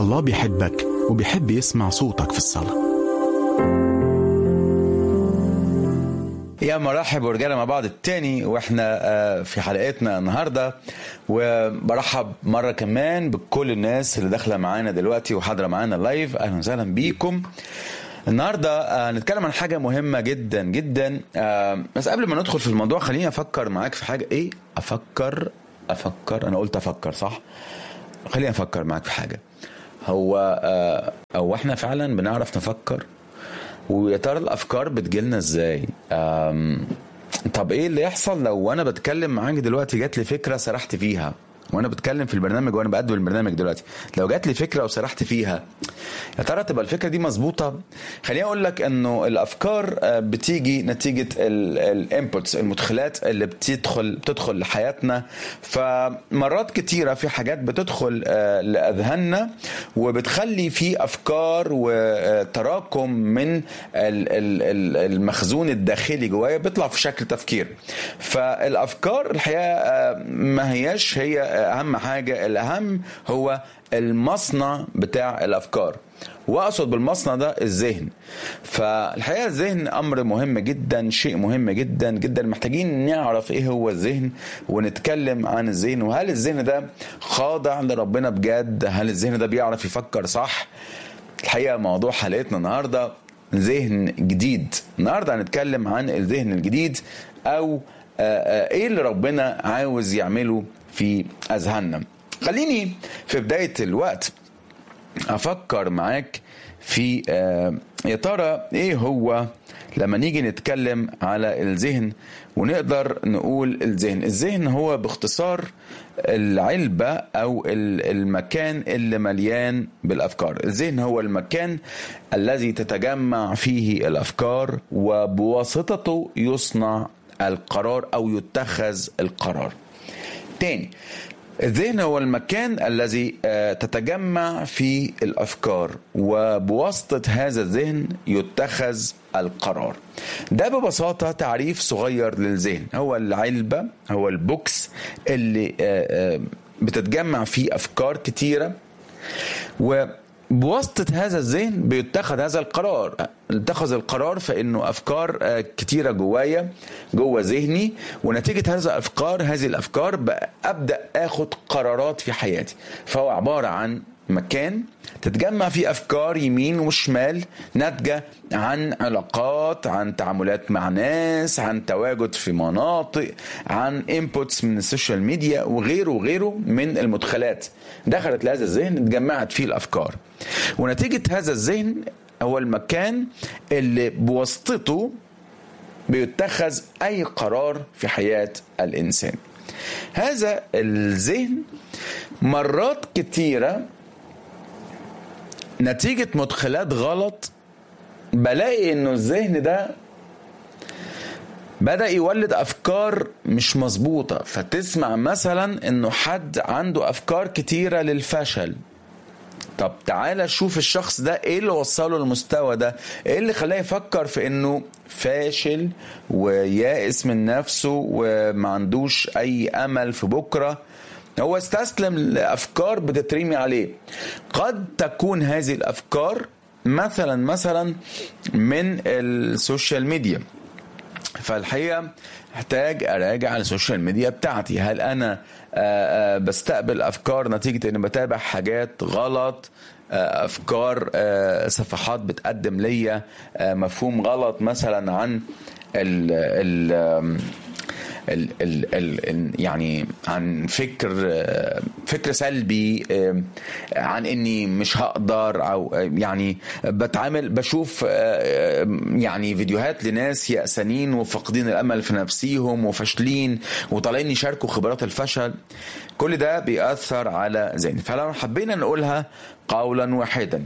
الله بيحبك وبيحب يسمع صوتك في الصلاة يا مرحب ورجعنا مع بعض التاني واحنا آه، في حلقتنا النهارده وبرحب مره كمان بكل الناس اللي داخله معانا دلوقتي وحاضره معانا لايف اهلا وسهلا بيكم النهارده آه، هنتكلم عن حاجه مهمه جدا جدا آه، بس قبل ما ندخل في الموضوع خليني افكر معاك في حاجه ايه افكر افكر انا قلت افكر صح خليني افكر معاك في حاجه هو آه، هو احنا فعلا بنعرف نفكر ويا ترى الافكار بتجيلنا ازاي أم، طب ايه اللي يحصل لو انا بتكلم معاك دلوقتي جات لي فكره سرحت فيها وانا بتكلم في البرنامج وانا بقدم البرنامج دلوقتي لو جات لي فكره وسرحت فيها يا ترى تبقى الفكره دي مظبوطه خليني اقول لك انه الافكار آه، بتيجي نتيجه الانبوتس المدخلات اللي بتدخل بتدخل لحياتنا فمرات كتيره في حاجات بتدخل آه، لاذهاننا وبتخلي في افكار وتراكم من ال- ال- ال- المخزون الداخلي جوايا بيطلع في شكل تفكير فالافكار الحقيقه آه، ما هياش هي اهم حاجه الاهم هو المصنع بتاع الافكار واقصد بالمصنع ده الذهن فالحقيقه الذهن امر مهم جدا شيء مهم جدا جدا محتاجين نعرف ايه هو الذهن ونتكلم عن الذهن وهل الذهن ده خاضع لربنا بجد هل الذهن ده بيعرف يفكر صح الحقيقه موضوع حلقتنا النهارده ذهن جديد النهارده هنتكلم عن الذهن الجديد او آه، آه، ايه اللي ربنا عاوز يعمله في اذهاننا خليني في بدايه الوقت افكر معاك في آه، يا ترى ايه هو لما نيجي نتكلم على الذهن ونقدر نقول الذهن الذهن هو باختصار العلبة أو ال- المكان اللي مليان بالأفكار الذهن هو المكان الذي تتجمع فيه الأفكار وبواسطته يصنع القرار أو يتخذ القرار تاني الذهن هو المكان الذي آه، تتجمع فيه الافكار وبواسطه هذا الذهن يتخذ القرار ده ببساطه تعريف صغير للذهن هو العلبه هو البوكس اللي آه، آه، بتتجمع فيه افكار كتيره وبواسطة هذا الذهن بيتخذ هذا القرار اتخذ القرار فانه افكار آه، كتيره جوايا جوه ذهني ونتيجه هذا الافكار هذه الافكار بقى ابدا اخد قرارات في حياتي فهو عباره عن مكان تتجمع فيه افكار يمين وشمال ناتجه عن علاقات عن تعاملات مع ناس عن تواجد في مناطق عن انبوتس من السوشيال ميديا وغيره وغيره من المدخلات دخلت لهذا الذهن اتجمعت فيه الافكار ونتيجه هذا الذهن هو المكان اللي بواسطته بيتخذ اي قرار في حياه الانسان هذا الذهن مرات كتيره نتيجه مدخلات غلط بلاقي انه الذهن ده بدأ يولد أفكار مش مظبوطة فتسمع مثلا إنه حد عنده أفكار كتيرة للفشل طب تعالى شوف الشخص ده ايه اللي وصله للمستوى ده ايه اللي خلاه يفكر في انه فاشل ويائس من نفسه وما عندوش اي امل في بكره هو استسلم لافكار بتترمي عليه قد تكون هذه الافكار مثلا مثلا من السوشيال ميديا فالحقيقه احتاج اراجع السوشيال ميديا بتاعتي هل انا آه، آه، بستقبل افكار نتيجه اني بتابع حاجات غلط آه، افكار آه، صفحات بتقدم ليا آه، مفهوم غلط مثلا عن ال ال آم، ال ال ال يعني عن فكر آه، فكر سلبي آه، عن اني مش هقدر او آه، يعني بتعامل بشوف آه، آه، يعني فيديوهات لناس يأسانين وفاقدين الامل في نفسيهم وفاشلين وطالعين يشاركوا خبرات الفشل كل ده بيأثر على ذهني فلو حبينا نقولها قولا واحدا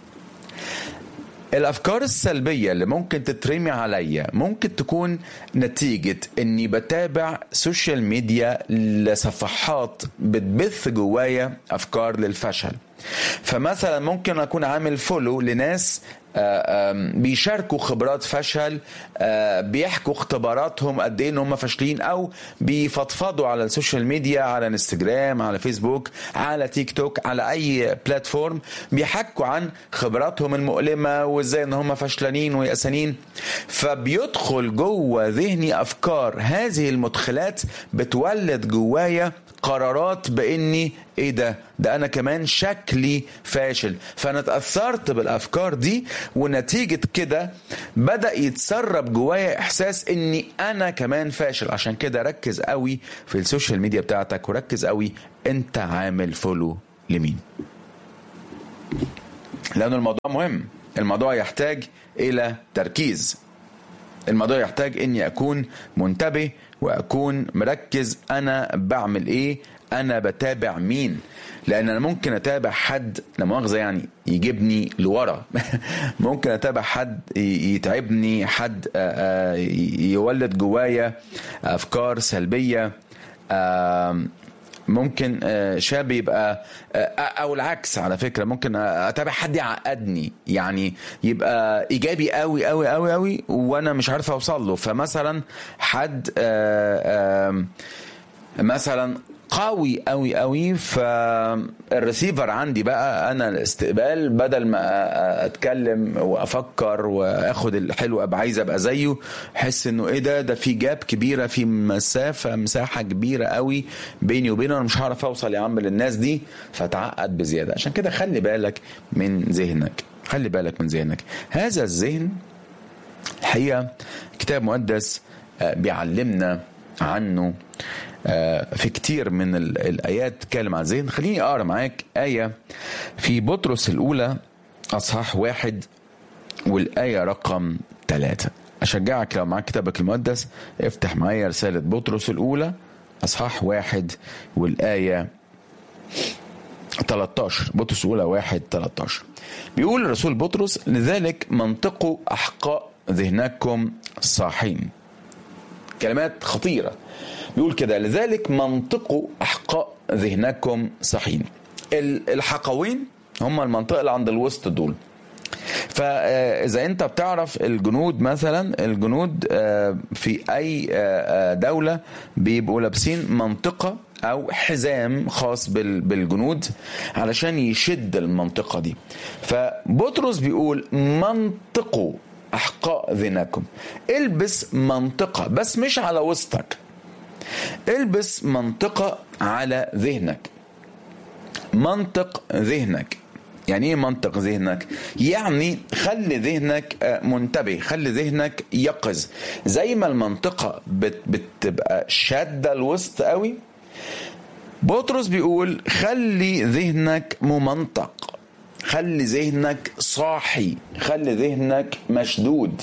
الافكار السلبيه اللي ممكن تترمي عليا ممكن تكون نتيجه اني بتابع سوشيال ميديا لصفحات بتبث جوايا افكار للفشل فمثلا ممكن اكون عامل فولو لناس آه، آم، بيشاركوا خبرات فشل آه، بيحكوا اختباراتهم قد ايه ان هم فاشلين او بيفضفضوا على السوشيال ميديا على انستجرام على فيسبوك على تيك توك على اي بلاتفورم بيحكوا عن خبراتهم المؤلمه وازاي ان هم فشلانين ويأسانين فبيدخل جوه ذهني افكار هذه المدخلات بتولد جوايا قرارات باني ايه ده ده انا كمان شكلي فاشل فانا اتاثرت بالافكار دي ونتيجه كده بدا يتسرب جوايا احساس اني انا كمان فاشل عشان كده ركز قوي في السوشيال ميديا بتاعتك وركز قوي انت عامل فولو لمين لأن الموضوع مهم الموضوع يحتاج إلى تركيز الموضوع يحتاج اني اكون منتبه واكون مركز انا بعمل ايه انا بتابع مين لان انا ممكن اتابع حد لا مؤاخذه يعني يجيبني لورا ممكن اتابع حد ي- يتعبني حد آه، آه، يولد جوايا افكار سلبيه آم، ممكن آه، شاب يبقى آه، او العكس على فكره ممكن اتابع حد يعقدني يعني يبقى ايجابي قوي قوي قوي قوي وانا مش عارف اوصل له فمثلا حد آه، آم، مثلا قوي قوي قوي فالريسيفر عندي بقى انا الاستقبال بدل ما اتكلم وافكر واخد الحلو ابقى عايز ابقى زيه احس انه ايه ده ده في جاب كبيره في مسافه مساحه كبيره قوي بيني وبينه انا مش هعرف اوصل يا عم للناس دي فتعقد بزياده عشان كده خلي بالك من ذهنك خلي بالك من ذهنك هذا الذهن الحقيقه كتاب مقدس آه، بيعلمنا عنه آه، في كتير من ال- الايات تتكلم عن الذهن خليني اقرا معاك ايه في بطرس الاولى اصحاح واحد والايه رقم ثلاثة اشجعك لو معاك كتابك المقدس افتح معايا رساله بطرس الاولى اصحاح واحد والايه 13 بطرس الاولى 1 13 بيقول الرسول بطرس لذلك منطقوا احقاء ذهنكم صاحين كلمات خطيره بيقول كده لذلك منطقوا احقاء ذهنكم صاحين ال- الحقوين هم المنطقه اللي عند الوسط دول فاذا انت بتعرف الجنود مثلا الجنود آه، في اي آه، آه، دوله بيبقوا لابسين منطقه او حزام خاص بال- بالجنود علشان يشد المنطقه دي فبطرس بيقول منطقوا احقاء ذهنكم البس منطقه بس مش على وسطك البس منطقه على ذهنك منطق ذهنك يعني ايه منطق ذهنك يعني خلي ذهنك آه، منتبه خلي ذهنك يقظ زي ما المنطقة بت بتبقى شادة الوسط قوي بطرس بيقول خلي ذهنك ممنطق خلي ذهنك صاحي خلي ذهنك مشدود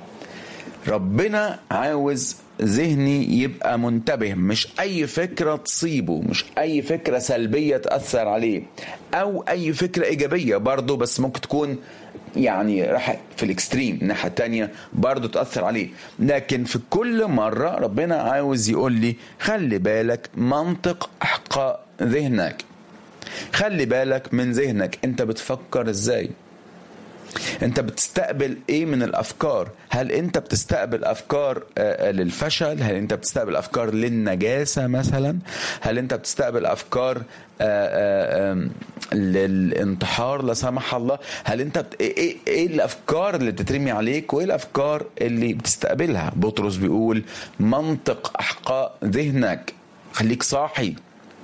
ربنا عاوز ذهني يبقى منتبه مش اي فكره تصيبه مش اي فكره سلبيه تاثر عليه او اي فكره ايجابيه برضه بس ممكن تكون يعني راح في الاكستريم الناحيه التانية برضه تاثر عليه لكن في كل مره ربنا عاوز يقول لي خلي بالك منطق احقاء ذهنك خلي بالك من ذهنك انت بتفكر ازاي انت بتستقبل ايه من الافكار هل انت بتستقبل افكار آه، للفشل هل انت بتستقبل افكار للنجاسه مثلا هل انت بتستقبل افكار آه، آه، آم، للانتحار لا سمح الله هل انت بت... ايه ايه إيه الافكار اللي بتترمي عليك وايه الافكار اللي بتستقبلها بطرس بيقول منطق احقاء ذهنك خليك صاحي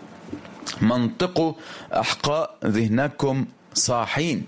منطقوا احقاء ذهنكم صاحين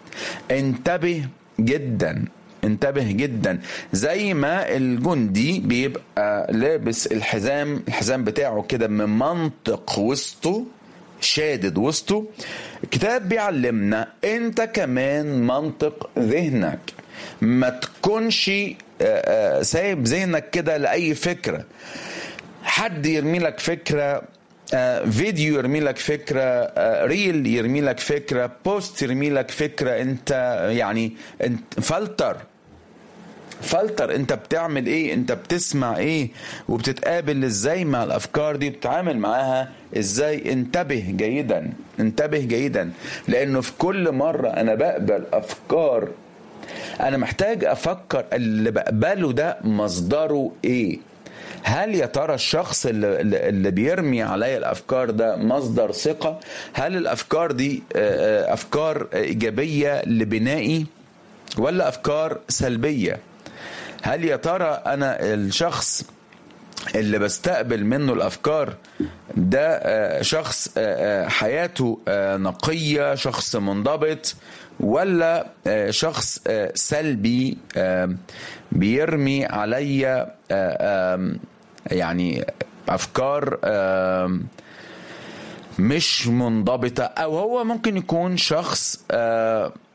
انتبه جدا انتبه جدا زي ما الجندي بيبقى لابس الحزام الحزام بتاعه كده من منطق وسطه شادد وسطه الكتاب بيعلمنا انت كمان منطق ذهنك ما تكونش آه، آه، سايب ذهنك كده لاي فكره حد يرمي لك فكره آه، فيديو يرمي لك فكره آه، ريل يرمي لك فكره بوست يرمي لك فكره انت يعني انت فلتر فلتر انت بتعمل ايه انت بتسمع ايه وبتتقابل ازاي مع الافكار دي بتتعامل معاها ازاي انتبه جيدا انتبه جيدا لانه في كل مرة انا بقبل افكار انا محتاج افكر اللي بقبله ده مصدره ايه هل يا ترى الشخص اللي, اللي بيرمي عليا الافكار ده مصدر ثقه هل الافكار دي افكار ايجابيه لبنائي ولا افكار سلبيه هل يا ترى انا الشخص اللي بستقبل منه الافكار ده شخص حياته نقيه شخص منضبط ولا شخص سلبي بيرمي عليا يعني افكار مش منضبطه او هو ممكن يكون شخص